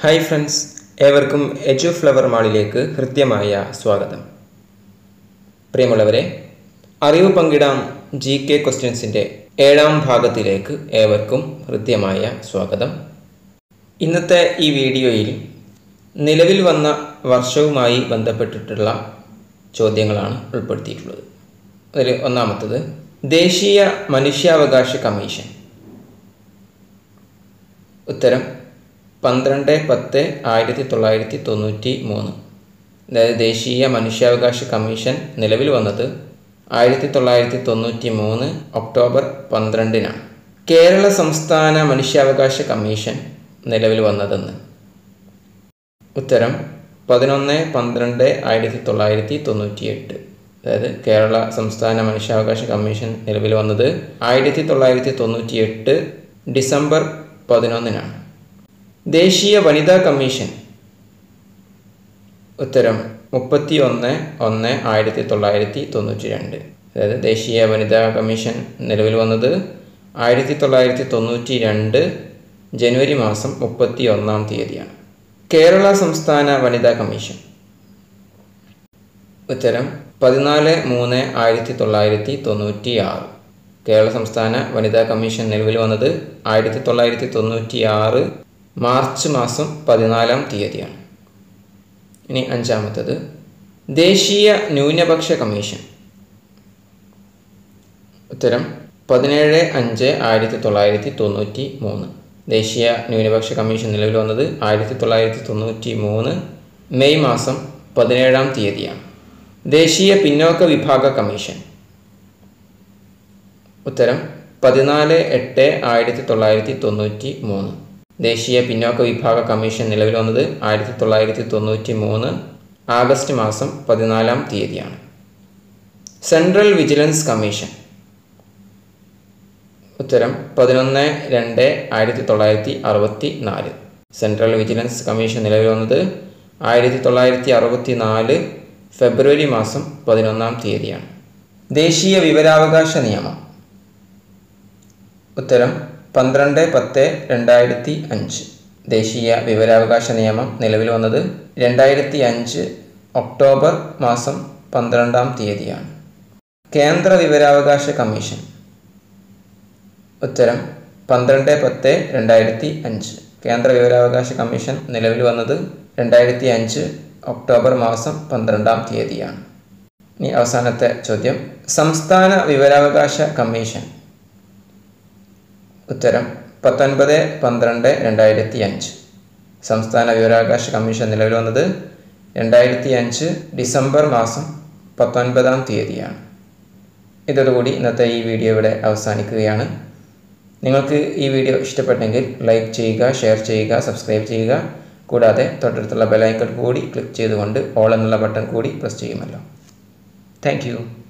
hi friends ഏവർക്കും എജു flower മാളിലേക്ക് ഹൃദ്യമായ സ്വാഗതം പ്രിയമുള്ളവരെ അറിവ് പങ്കിടാം ജി കെ ക്വസ്റ്റ്യൻസിൻ്റെ ഏഴാം ഭാഗത്തിലേക്ക് ഏവർക്കും ഹൃദ്യമായ സ്വാഗതം ഇന്നത്തെ ഈ വീഡിയോയിൽ നിലവിൽ വന്ന വർഷവുമായി ബന്ധപ്പെട്ടിട്ടുള്ള ചോദ്യങ്ങളാണ് ഉൾപ്പെടുത്തിയിട്ടുള്ളത് അതിൽ ഒന്നാമത്തത് ദേശീയ മനുഷ്യാവകാശ കമ്മീഷൻ ഉത്തരം പന്ത്രണ്ട് പത്ത് ആയിരത്തി തൊള്ളായിരത്തി തൊണ്ണൂറ്റി മൂന്ന് അതായത് ദേശീയ മനുഷ്യാവകാശ കമ്മീഷൻ നിലവിൽ വന്നത് ആയിരത്തി തൊള്ളായിരത്തി തൊണ്ണൂറ്റി മൂന്ന് ഒക്ടോബർ പന്ത്രണ്ടിനാണ് കേരള സംസ്ഥാന മനുഷ്യാവകാശ കമ്മീഷൻ നിലവിൽ വന്നതെന്ന് ഉത്തരം പതിനൊന്ന് പന്ത്രണ്ട് ആയിരത്തി തൊള്ളായിരത്തി തൊണ്ണൂറ്റി എട്ട് അതായത് കേരള സംസ്ഥാന മനുഷ്യാവകാശ കമ്മീഷൻ നിലവിൽ വന്നത് ആയിരത്തി തൊള്ളായിരത്തി തൊണ്ണൂറ്റി എട്ട് ഡിസംബർ പതിനൊന്നിനാണ് ദേശീയ വനിതാ കമ്മീഷൻ ഉത്തരം മുപ്പത്തി ഒന്ന് ഒന്ന് ആയിരത്തി തൊള്ളായിരത്തി തൊണ്ണൂറ്റി രണ്ട് അതായത് ദേശീയ വനിതാ കമ്മീഷൻ നിലവിൽ വന്നത് ആയിരത്തി തൊള്ളായിരത്തി തൊണ്ണൂറ്റി രണ്ട് ജനുവരി മാസം മുപ്പത്തി ഒന്നാം തീയതിയാണ് കേരള സംസ്ഥാന വനിതാ കമ്മീഷൻ ഉത്തരം പതിനാല് മൂന്ന് ആയിരത്തി തൊള്ളായിരത്തി തൊണ്ണൂറ്റി ആറ് കേരള സംസ്ഥാന വനിതാ കമ്മീഷൻ നിലവിൽ വന്നത് ആയിരത്തി തൊള്ളായിരത്തി തൊണ്ണൂറ്റി ആറ് മാർച്ച് മാസം പതിനാലാം തീയതിയാണ് ഇനി അഞ്ചാമത്തത് ദേശീയ ന്യൂനപക്ഷ കമ്മീഷൻ ഉത്തരം പതിനേഴ് അഞ്ച് ആയിരത്തി തൊള്ളായിരത്തി തൊണ്ണൂറ്റി മൂന്ന് ദേശീയ ന്യൂനപക്ഷ കമ്മീഷൻ നിലവിൽ വന്നത് ആയിരത്തി തൊള്ളായിരത്തി തൊണ്ണൂറ്റി മൂന്ന് മെയ് മാസം പതിനേഴാം തീയതിയാണ് ദേശീയ പിന്നോക്ക വിഭാഗ കമ്മീഷൻ ഉത്തരം പതിനാല് എട്ട് ആയിരത്തി തൊള്ളായിരത്തി തൊണ്ണൂറ്റി മൂന്ന് ദേശീയ പിന്നോക്ക വിഭാഗ കമ്മീഷൻ നിലവിൽ വന്നത് ആയിരത്തി തൊള്ളായിരത്തി തൊണ്ണൂറ്റി മൂന്ന് ആഗസ്റ്റ് മാസം പതിനാലാം തീയതിയാണ് സെൻട്രൽ വിജിലൻസ് കമ്മീഷൻ ഉത്തരം പതിനൊന്ന് രണ്ട് ആയിരത്തി തൊള്ളായിരത്തി അറുപത്തി നാല് സെൻട്രൽ വിജിലൻസ് കമ്മീഷൻ നിലവിൽ വന്നത് ആയിരത്തി തൊള്ളായിരത്തി അറുപത്തി നാല് ഫെബ്രുവരി മാസം പതിനൊന്നാം തീയതിയാണ് ദേശീയ വിവരാവകാശ നിയമം ഉത്തരം പന്ത്രണ്ട് പത്ത് രണ്ടായിരത്തി അഞ്ച് ദേശീയ വിവരാവകാശ നിയമം നിലവിൽ വന്നത് രണ്ടായിരത്തി അഞ്ച് ഒക്ടോബർ മാസം പന്ത്രണ്ടാം തീയതിയാണ് കേന്ദ്ര വിവരാവകാശ കമ്മീഷൻ ഉത്തരം പന്ത്രണ്ട് പത്ത് രണ്ടായിരത്തി അഞ്ച് കേന്ദ്ര വിവരാവകാശ കമ്മീഷൻ നിലവിൽ വന്നത് രണ്ടായിരത്തി അഞ്ച് ഒക്ടോബർ മാസം പന്ത്രണ്ടാം തീയതിയാണ് ഇനി അവസാനത്തെ ചോദ്യം സംസ്ഥാന വിവരാവകാശ കമ്മീഷൻ ഉത്തരം പത്തൊൻപത് പന്ത്രണ്ട് രണ്ടായിരത്തി അഞ്ച് സംസ്ഥാന വിവരാവകാശ കമ്മീഷൻ നിലവിൽ വന്നത് രണ്ടായിരത്തി അഞ്ച് ഡിസംബർ മാസം പത്തൊൻപതാം തീയതിയാണ് ഇതോടുകൂടി ഇന്നത്തെ ഈ വീഡിയോ ഇവിടെ അവസാനിക്കുകയാണ് നിങ്ങൾക്ക് ഈ വീഡിയോ ഇഷ്ടപ്പെട്ടെങ്കിൽ ലൈക്ക് ചെയ്യുക ഷെയർ ചെയ്യുക സബ്സ്ക്രൈബ് ചെയ്യുക കൂടാതെ തൊട്ടടുത്തുള്ള ബെലൈക്കൺ കൂടി ക്ലിക്ക് ചെയ്തുകൊണ്ട് ഓൾ എന്നുള്ള ബട്ടൺ കൂടി പ്രസ് ചെയ്യുമല്ലോ താങ്ക്